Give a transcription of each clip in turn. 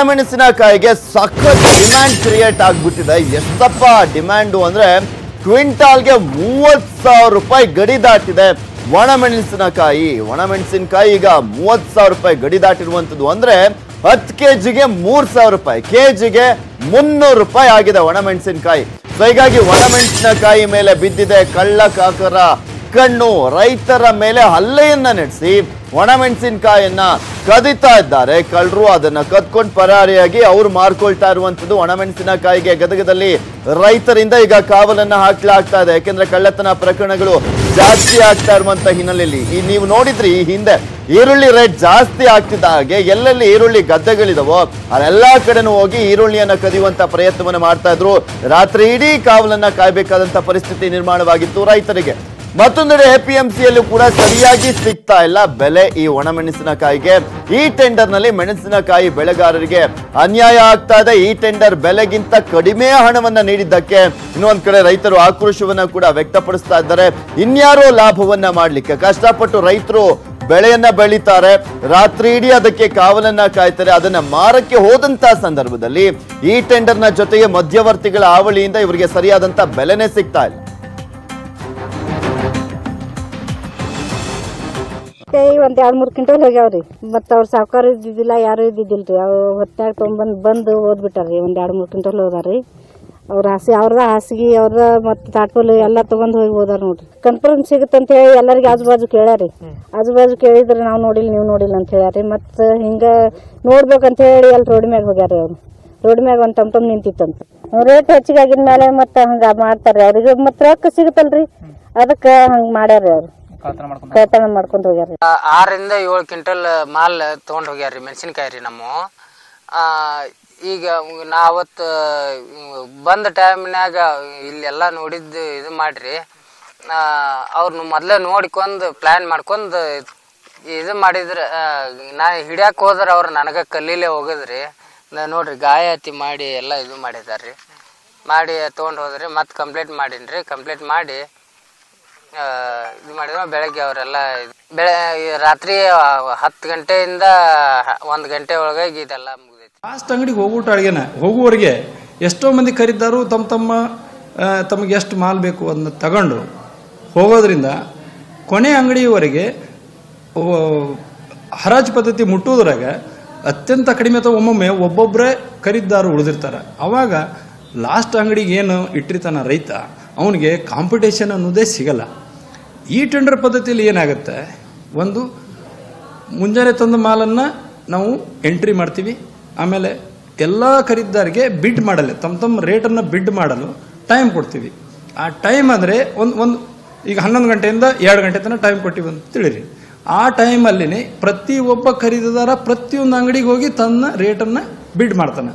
ಒಣಮೆಣಸಿನಕಾಯಿಗೆ ಸಖತ್ demand create ಆಗ್ಬಿಟ್ಟಿದೆ ಎಷ್ಟಪ್ಪ ಡಿಮ್ಯಾಂಡು ಅಂದ್ರೆ ಕ್ವಿಂಟಾಲ್ಗೆ ಮೂವತ್ ಸಾವಿರ ರೂಪಾಯಿ ಗಡಿ ದಾಟಿದೆ ಒಣಮೆಣಸಿನಕಾಯಿ ಒಣಮೆಣಸಿನಕಾಯಿ ಈಗ ಮೂವತ್ ಸಾವಿರ ರೂಪಾಯಿ ಗಡಿ ದಾಟಿರುವಂತದ್ದು ಅಂದ್ರೆ ಹತ್ತು ಕೆಜಿಗೆ ಮೂರ್ ಸಾವಿರ ರೂಪಾಯಿ ಕೆಜಿಗೆ ಮುನ್ನೂರು ರೂಪಾಯಿ ಆಗಿದೆ ಒಣಮೆಣಸಿನಕಾಯಿ ಸೊ ಹೀಗಾಗಿ ಒಣಮೆಣಸಿನಕಾಯಿ ಮೇಲೆ ಬಿದ್ದಿದೆ ಕಳ್ಳ ಕಾಕರ ಕಣ್ಣು ರೈತರ ಮೇಲೆ ಹಲ್ಲೆಯನ್ನ ನಡೆಸಿ ಒಣಮೆಣಸಿನಕಾಯನ್ನ ಕದಿತಾ ಇದ್ದಾರೆ ಕಳ್ಳರು ಅದನ್ನ ಕದ್ಕೊಂಡು ಪರಾರಿಯಾಗಿ ಅವ್ರು ಮಾರ್ಕೊಳ್ತಾ ಇರುವಂತದ್ದು ಒಣಮೆಣಸಿನಕಾಯಿಗೆ ಗದಗದಲ್ಲಿ ರೈತರಿಂದ ಈಗ ಕಾವಲನ್ನ ಹಾಕ್ಲಾಗ್ತಾ ಇದೆ ಯಾಕೆಂದ್ರೆ ಕಳ್ಳತನ ಪ್ರಕರಣಗಳು ಜಾಸ್ತಿ ಆಗ್ತಾ ಇರುವಂತ ಹಿನ್ನೆಲೆಯಲ್ಲಿ ಈ ನೀವು ನೋಡಿದ್ರಿ ಈ ಹಿಂದೆ ಈರುಳ್ಳಿ ರೇಟ್ ಜಾಸ್ತಿ ಆಗ್ತಿದ್ದ ಹಾಗೆ ಎಲ್ಲೆಲ್ಲಿ ಈರುಳ್ಳಿ ಗದ್ದೆಗಳಿದಾವೋ ಅಲ್ಲೆಲ್ಲಾ ಕಡೆನೂ ಹೋಗಿ ಈರುಳ್ಳಿಯನ್ನ ಕದಿಯುವಂತ ಪ್ರಯತ್ನವನ್ನ ಮಾಡ್ತಾ ಇದ್ರು ರಾತ್ರಿ ಇಡೀ ಕಾವಲನ್ನ ಕಾಯ್ಬೇಕಾದಂತ ಪರಿಸ್ಥಿತಿ ನಿರ್ಮಾಣವಾಗಿತ್ತು ರೈತರಿಗೆ ಮತ್ತೊಂದೆಡೆ ಎಪಿಎಂಸಿಯಲ್ಲೂ ಕೂಡ ಸರಿಯಾಗಿ ಸಿಗ್ತಾ ಇಲ್ಲ ಬೆಲೆ ಈ ಒಣಮೆಣಸಿನಕಾಯಿಗೆ ಈ ಟೆಂಡರ್ ನಲ್ಲಿ ಮೆಣಸಿನಕಾಯಿ ಬೆಳೆಗಾರರಿಗೆ ಅನ್ಯಾಯ ಆಗ್ತಾ ಇದೆ ಈ ಟೆಂಡರ್ ಬೆಲೆಗಿಂತ ಕಡಿಮೆ ಹಣವನ್ನ ನೀಡಿದ್ದಕ್ಕೆ ಇನ್ನೊಂದ್ ಕಡೆ ರೈತರು ಆಕ್ರೋಶವನ್ನ ಕೂಡ ವ್ಯಕ್ತಪಡಿಸ್ತಾ ಇದ್ದಾರೆ ಇನ್ಯಾರೋ ಲಾಭವನ್ನ ಮಾಡ್ಲಿಕ್ಕೆ ಕಷ್ಟಪಟ್ಟು ರೈತರು ಬೆಳೆಯನ್ನ ಬೆಳೀತಾರೆ ರಾತ್ರಿ ಇಡೀ ಅದಕ್ಕೆ ಕಾವಲನ್ನ ಕಾಯ್ತಾರೆ ಅದನ್ನ ಮಾರಕ್ಕೆ ಹೋದಂತ ಸಂದರ್ಭದಲ್ಲಿ ಈ ಟೆಂಡರ್ನ ಜೊತೆಗೆ ಮಧ್ಯವರ್ತಿಗಳ ಆವಳಿಯಿಂದ ಇವರಿಗೆ ಸರಿಯಾದಂತ ಬೆಲೆನೇ ಸಿಗ್ತಾ ಇಲ್ಲ ಕೈ ಒಂದ್ ಎರಡ್ ಮೂರ್ ಕ್ವಿಂಟಲ್ ಹೋಗ್ಯಾವ್ರಿ ಮತ್ತ ಅವ್ರ ಸಾವುಕಾರ ಇದ್ದಿದ್ದಿಲ್ಲ ಯಾರು ಇದ್ದಿದ್ದಿಲ್ರಿ ಅವ್ ಹೊತ್ನ್ಯಾಗ ತೊಗೊಂಬಂದ್ ಬಂದು ಓದ್ಬಿಟ್ಟಾರ್ರಿ ಒಂದ್ ಎರಡ್ ಮೂರ್ ಕ್ವಿಂಟಲ್ ಹೋದಾರ್ರಿ ಅವ್ರ ಹಾಸಿ ಅವ್ರದ ಹಾಸಿಗೆ ಅವ್ರ ಮತ್ತ ತಾಟ್ಪಲ್ ಎಲ್ಲ ತಗೊಂಡ್ ಹೋಗಿ ಹೋದಾರ ನೋಡ್ರಿ ಕನ್ಫರ್ಮ್ ಸಿಗುತ್ತಂತ ಹೇಳಿ ಎಲ್ಲರಿಗೆ ಆಜು ಬಾಜು ಕೇಳ್ಯಾರಿ ಆಜು ಬಾಜು ಕೇಳಿದ್ರೆ ನಾವು ನೋಡಿಲ್ಲ ನೀವು ನೋಡಿಲ್ಲ ಅಂತ ಹೇಳ್ಯಾರಿ ಮತ್ತ ಹಿಂಗ ನೋಡ್ಬೇಕಂತ ಹೇಳಿ ಅಲ್ಲಿ ರೋಡ್ ಮ್ಯಾಗ ಹೋಗ್ಯಾರಿ ಅವ್ರು ರೋಡ್ ಮ್ಯಾಗ ಒಂದ್ ಟಮ್ ಟಮ್ ನಿಂತಿತ್ತಂತ ರೇಟ್ ಹೆಚ್ಚಿಗೆ ಆಗಿದ ಮೇಲೆ ಮತ್ತ ಹಂಗ ಮಾಡ್ತಾರ್ರಿ ಅವ್ರಿಗೆ ಮತ್ತ ರೊಕ್ಕ ಸಿಗುತ್ತಲ್ರಿ ಅದಕ್ಕ ಹಂಗ ಮಾಡ್ಯಾರಿ ಅವ್ರು ಕಳ್ತನ ಮಾಡ್ಕೊಂಡ್ ಹೋಗ್ಯಾರಿ ಆ, ಆರರಿಂದ ಏಳು ಕ್ವಿಂಟಲ್ ಮಾಲ್ ತೊಗೊಂಡು ಹೋಗ್ಯಾರ್ರಿ ಮೆಣಸಿನ್ಕಾಯಿ ರೀ ನಮ್ಮ ಆ, ಈಗ ನಾ ಅವತ್ತು ಬಂದ ಟೈಮ್ನ್ಯಾಗ ಇಲ್ಲೆಲ್ಲ ನೋಡಿದ್ದು ಇದು ಮಾಡ್ರಿ ಅವ್ರನ್ನ ಮೊದಲೇ ನೋಡ್ಕೊಂಡು ಪ್ಲ್ಯಾನ್ ಮಾಡ್ಕೊಂಡು ಇದು ಮಾಡಿದ್ರೆ ಆ, ನಾ ಹಿಡ್ಯಾಕ ಹೋದ್ರೆ ಅವ್ರು ನನಗೆ ಕಲ್ಲೀಲೆ ಹೋಗಿದ್ರಿ ನಾ ನೋಡ್ರಿ ಗಾಯ ಹತ್ತಿ ಮಾಡಿ ಎಲ್ಲ ಇದು ಮಾಡಿದಾರ್ರಿ ಮಾಡಿ ತೊಗೊಂಡು ಹೋದ್ರಿ ಮತ್ತೆ ಕಂಪ್ಲೇಂಟ್ ಮಾಡೀನಿ ರೀ ಕಂಪ್ಲೇಂಟ್ ಮಾಡಿ ಆ, ಇದು ಮಾಡಿದ್ರೆ ಬೆಳಗ್ಗೆ ಅವರೆಲ್ಲ ಬೆಳೆ ಈ ರಾತ್ರಿ ಹತ್ತು ಗಂಟೆಯಿಂದ ಒಂದು ಗಂಟೆ ಒಳಗಾಗಿ ಇದೆಲ್ಲ ಮುಗಿದೈತಿ ಲಾಸ್ಟ್ ಅಂಗಡಿಗೆ ಹೋಗ್ಬಿಟ್ಟು ಅಡುಗೆನ ಹೋಗುವವರೆಗೆ ಎಷ್ಟೋ ಮಂದಿ ಖರೀದಾರು ತಮ್ಮ ತಮ್ಮ ಆ, ತಮಗೆ ಎಷ್ಟು ಮಾಲ್ ಬೇಕು ಅದನ್ನ ತಗೊಂಡು ಹೋಗೋದ್ರಿಂದ ಕೊನೆ ಅಂಗಡಿಯವರೆಗೆ ಓ, ಹರಾಜು ಪದ್ಧತಿ ಮುಟ್ಟುವುದ್ರಾಗ ಅತ್ಯಂತ ಕಡಿಮೆ ಅಥವಾ ಒಮ್ಮೊಮ್ಮೆ ಒಬ್ಬೊಬ್ಬರೇ ಖರೀದಾರು ಉಳಿದಿರ್ತಾರೆ ಅವಾಗ ಲಾಸ್ಟ್ ಅಂಗಡಿಗೆ ಏನು ಇಟ್ಟಿರ್ತಾನ ರೈತ ಅವನಿಗೆ ಕಾಂಪಿಟೇಷನ್ ಅನ್ನೋದೇ ಸಿಗಲ್ಲ ಈ ಟೆಂಡರ್ ಪದ್ಧತಿಯಲ್ಲಿ ಏನಾಗುತ್ತೆ ಒಂದು ಮುಂಜಾನೆ ತಂದ ಮಾಲನ್ನು ನಾವು ಎಂಟ್ರಿ ಮಾಡ್ತೀವಿ ಆಮೇಲೆ ಎಲ್ಲ ಖರೀದಾರಿಗೆ ಬಿಡ್ ಮಾಡಲ್ಲ ತಮ್ಮ ತಮ್ಮ ರೇಟನ್ನು ಬಿಡ್ ಮಾಡಲು ಟೈಮ್ ಕೊಡ್ತೀವಿ ಆ ಟೈಮ್ ಅಂದರೆ ಒಂದು ಒಂದು ಈಗ ಹನ್ನೊಂದು ಗಂಟೆಯಿಂದ ಎರಡು ಗಂಟೆ ತನಕ ಟೈಮ್ ಕೊಟ್ಟಿವಿ ಅಂತ ತಿಳಿರಿ ಆ ಟೈಮಲ್ಲಿನೇ ಪ್ರತಿ ಒಬ್ಬ ಖರೀದಿದಾರ ಪ್ರತಿಯೊಂದು ಅಂಗಡಿಗೆ ಹೋಗಿ ತನ್ನ ರೇಟನ್ನು ಬಿಡ್ ಮಾಡ್ತಾನೆ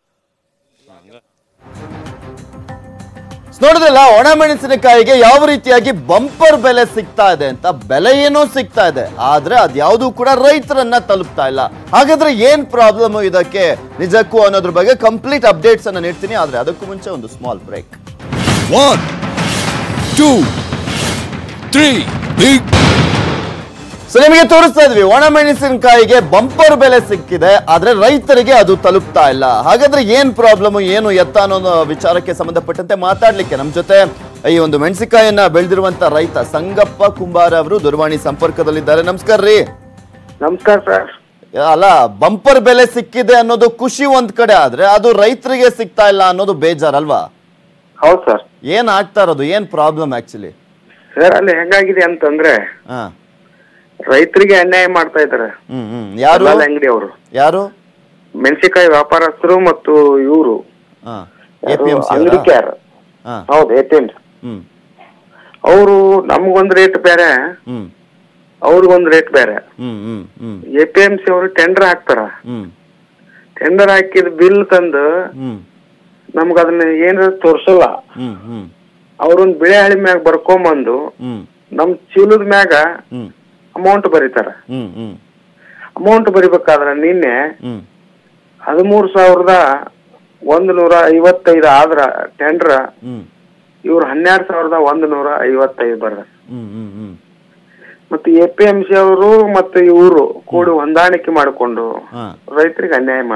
ನೋಡಿದ್ರಲ್ಲ ಒಣಮೆಣಸಿನಕಾಯಿಗೆ ಯಾವ ರೀತಿಯಾಗಿ ಬಂಪರ್ ಬೆಲೆ ಸಿಗ್ತಾ ಇದೆ ಅಂತ ಬೆಲೆ ಏನೋ ಸಿಗ್ತಾ ಇದೆ ಆದ್ರೆ ಅದ್ಯಾವುದು ಕೂಡ ರೈತರನ್ನ ತಲುಪ್ತಾ ಇಲ್ಲ ಹಾಗಾದ್ರೆ ಏನ್ ಪ್ರಾಬ್ಲಮ್ ಇದಕ್ಕೆ ನಿಜಕ್ಕೂ ಅನ್ನೋದ್ರ ಬಗ್ಗೆ ಕಂಪ್ಲೀಟ್ ಅಪ್ಡೇಟ್ಸ್ ಅನ್ನ ನೀಡ್ತೀನಿ ಆದ್ರೆ ಅದಕ್ಕೂ ಮುಂಚೆ ಒಂದು small break One, two, three, big so ನಿಮಗೆ ತೋರಿಸ್ತಾ ಇದ್ವಿ ಒಣಮೆಣಸಿನಕಾಯಿಗೆ ಬಂಪರ್ ಬೆಲೆ ಸಿಕ್ಕಿದೆ ಆದ್ರೆ ರೈತರಿಗೆ ಅದು ತಲುಪ್ತಾ ಇಲ್ಲ ಹಾಗಾದ್ರೆ ಏನ್ ಪ್ರಾಬ್ಲಮ್ ಏನು ಎತ್ತ ಅನ್ನೋ ವಿಚಾರಕ್ಕೆ ಸಂಬಂಧಪಟ್ಟಂತೆ ಮಾತಾಡ್ಲಿಕ್ಕೆ ನಮ್ ಜೊತೆ ಈ ಒಂದು ಮೆಣಸಿನಕಾಯನ್ನ ಬೆಳೆದಿರುವಂತ ರೈತ ಸಂಗಪ್ಪ ಕುಂಬಾರ ಅವರು ದೂರವಾಣಿ ಸಂಪರ್ಕದಲ್ಲಿದ್ದಾರೆ ನಮಸ್ಕಾರ ರೀ ನಮಸ್ಕಾರ ಸರ್ ಅಲ್ಲ ಬಂಪರ್ ಬೆಲೆ ಸಿಕ್ಕಿದೆ ಅನ್ನೋದು ಖುಷಿ ಒಂದ್ ಕಡೆ ಆದ್ರೆ ಅದು ರೈತರಿಗೆ ಸಿಗ್ತಾ ಇಲ್ಲ ಅನ್ನೋದು ಬೇಜಾರಲ್ವಾ ಹೌದು ಸರ್ ಏನ್ ಆಗ್ತಾ ಇರೋದು ಏನ್ ಪ್ರಾಬ್ಲಮ್ ಆಕ್ಚುಲಿ ಸರ್ ಅಲ್ಲಿ ಹೆಂಗಾಗಿದೆ ಅಂತಂದ್ರೆ ಹಾ ರೈತರಿಗೆ ಅನ್ಯಾಯ ಮಾಡ್ತಾ ಇದಾರೆ ಹ್ಮ್ ಹ್ಮ್ ಯಾರು ಅಂಗಡಿ ಅವರು ಯಾರು ಮೆಣಸಿನಕಾಯಿ ವ್ಯಾಪಾರಸ್ಥರು ಮತ್ತು ಇವರು ಹಾ ಎ ಪಿ ಎಂ ಅಂಗಡಿ ಕ್ಯಾರ್ ಹಾ ಹೌದು ಎ ಪಿ ಎಂ ಹ್ಮ್ ಅವರು ನಮ್ಗೊಂದ್ ರೇಟ್ ಬೇರೆ ಹ್ಮ್ ಅವ್ರಿಗೊಂದ್ ರೇಟ್ ಬೇರೆ ಹ್ಮ್ ಹ್ಮ್ ಹ್ಮ್ ಎ ಪಿ ಎಂ ಸಿ ಅವರು ಟೆಂಡರ್ ಹಾಕ್ತಾರ ಹ್ಮ್ ಟೆಂಡರ್ ಹಾಕಿದ ಬಿಲ್ ತಂದು ಹ್ಮ್ ನಮ್ಗ ಅದನ್ನ ಏನಾರ ತೋರ್ಸಲ್ಲ ಹ್ಮ್ ಹ್ಮ್ ಅವ್ರೊಂದ್ ಬಿಳೆ ಹಳಿ ಮ್ಯಾಗ ಬರ್ಕೊಂಬಂದು ಹ್ಮ್ ನಮ್ ಚೀಲದ ಮ್ಯಾಗ ಹ್ಮ್ ಅಮೌಂಟ್ ಬರೀತಾರ ಹ್ಮ್ ಹ್ಮ್ ಅಮೌಂಟ್ ಬರಿಬೇಕಾದ್ರ ನಿನ್ನೆ ಹ್ಮ್ ಹದಿಮೂರು ಸಾವಿರದ ಒಂದು ನೂರ ಐವತ್ತೈದು ಆದ್ರ ಟೆಂಡರ್ ಹ್ಮ್ ಇವ್ರು ಹನ್ನೆರಡು ಸಾವಿರದ ಒಂದು ನೂರ ಐವತ್ತೈದು ಬರ್ದ ಹ್ಮ್ ಹ್ಮ್ ಹ್ಮ್ ಮತ್ತೆ ಎ ಪಿ ಎಂ ಸಿ ಅವರು ಮತ್ತೆ ಇವರು ಕೂಡಿ ಹೊಂದಾಣಿಕೆ ಮಾಡಿಕೊಂಡು ಹಾ ರೈತರಿಗೆ ಅನ್ಯಾಯ ಮಾಡ್ತಾರ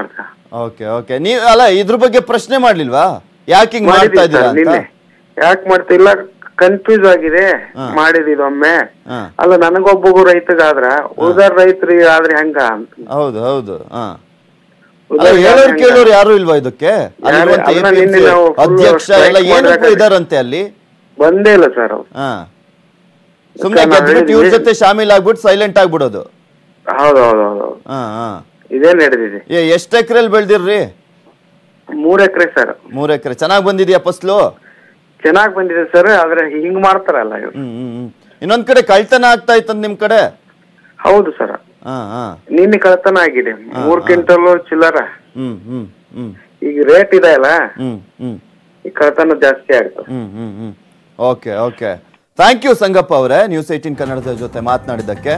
ಓಕೆ ಓಕೆ ನೀವ್ ಅಲ್ಲ ಇದ್ರ ಬಗ್ಗೆ ಪ್ರಶ್ನೆ ಮಾಡ್ಲಿಲ್ವಾ ಯಾಕೆ ಹಿಂಗ್ ಮಾಡ್ತಾ ಮಾಡಿದೀವಿ ಇದ್ದೀರಾ ಸರ್ ಅಂತ ನಿನ್ನೆ ಯಾಕೆ ಮಾಡ್ತಿಲ್ಲ ಕನ್ಫ್ಯೂಸ್ ಆಗಿದೆ ಮಾಡಿದೀವಿ ಒಮ್ಮೆ ಹಾ. ಅಲ್ಲ ನನಗೊಬ್ಬಗೂ ರೈತಗಾದ್ರ ಉಳಿದಾರ ರೈತರಿಗೆ ಆದ್ರೆ ಹೆಂಗ ಅಂತ ಹೌದು ಹೌದು ಹಾ ಅಲ್ಲ ಉಳಿದವ್ರಿಗೆ ಹೇಳೋರು ಹೆಂಗ? ಕೇಳೋರು ಯಾರು ಇಲ್ವಾ ಇದಕ್ಕೆ ಅಲ್ಲಿರುವಂತ ಅಲ್ಲ, APMC ನಿನ್ನೆ ನಾವು full ಅಧ್ಯಕ್ಷ ಎಲ್ಲ strike ಏನಕ್ಕೂ ಮಾಡ್ಬೇಕಾದ್ರೆ- ಇದಾರಂತೆ ಅಲ್ಲಿ ಬಂದೇ ಇಲ್ಲ ಸರ್ ಅವ್ರು ಹಾ ಸುಮ್ನೆ ನಾವ್ ಗೆದ್ಬಿಟ್ಟು ಇವ್ರ ಹೇಳಿದ್ವಿ. ಜೊತೆ ಶಾಮೀಲ್ ಆಗ್ಬಿಟ್ಟು ಸೈಲೆಂಟ್ ಆಗ್ಬಿಡೋದು ಹೌದು ಹೌದು ಹೌದು ಹೌದು. ಹಾ ಹಾ ಇದೇ ನಡೆದಿದೆ ಏ ಎಷ್ಟ್ ಎಕರೆಲ್ ಬೆಳ್ದಿರ್ರಿ ಮೂರ್ ಎಕರೆ ಸರ್ ಮೂರ್ ಎಕರೆ ಚೆನ್ನಾಗ್ ಬಂದಿದ್ಯಾ ಫಸ್ಲು ಚೆನ್ನಾಗ್ ಬಂದಿದೆ ಸರ್ ಆದ್ರೆ ಹಿಂಗ್ ಮಾಡ್ತಾರಲ್ಲ ಇವ್ರು ಹ್ಮ್ ಹ್ಮ್ ಹ್ಮ್ ಇನ್ನೊಂದ್ ಕಡೆ ಕಳ್ತನ ಆಗ್ತಾ ಇತ್ತಂತ ನಿಮ್ ಕಡೆ ಹೌದು ಸರ್ ಹಾ ಹಾ ನಿನ್ನೆ ಕಳ್ತನ ಆಗಿದೆ ಮೂರ್ ಕ್ವಿಂಟಲ್ ಚಿಲ್ಲರ ಹ್ಮ್ ಹ್ಮ್ ಹ್ಮ್ ಈಗ ರೇಟ್ ಇದೆ ಅಲ್ಲ ಹ್ಮ್ ಹ್ಮ್ ಈ ಕಳ್ತನ ಜಾಸ್ತಿ ಆಗ್ತದೆ ಹ್ಮ್ ಹ್ಮ್ ಹ್ಮ್ okay okay thank you Sangappa ಅವರೇ ನ್ಯೂಸ್ ಏಯ್ಟೀನ್ ಕನ್ನಡದ ಜೊತೆ ಮಾತನಾಡಿದ್ದಕ್ಕೆ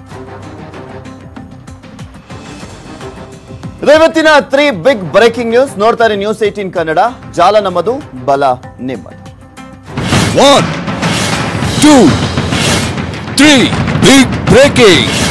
ಇದು ಇವತ್ತಿನ ತ್ರೀ ಬಿಗ್ ಬ್ರೇಕಿಂಗ್ ನ್ಯೂಸ್ ನೋಡ್ತಾರೆ ನ್ಯೂಸ್ ಏಯ್ಟೀನ್ ಕನ್ನಡ ಜಾಲ ನಮ್ಮದು ಬಲ ನಿಮ್ಮದು One, two, three. Big breaking.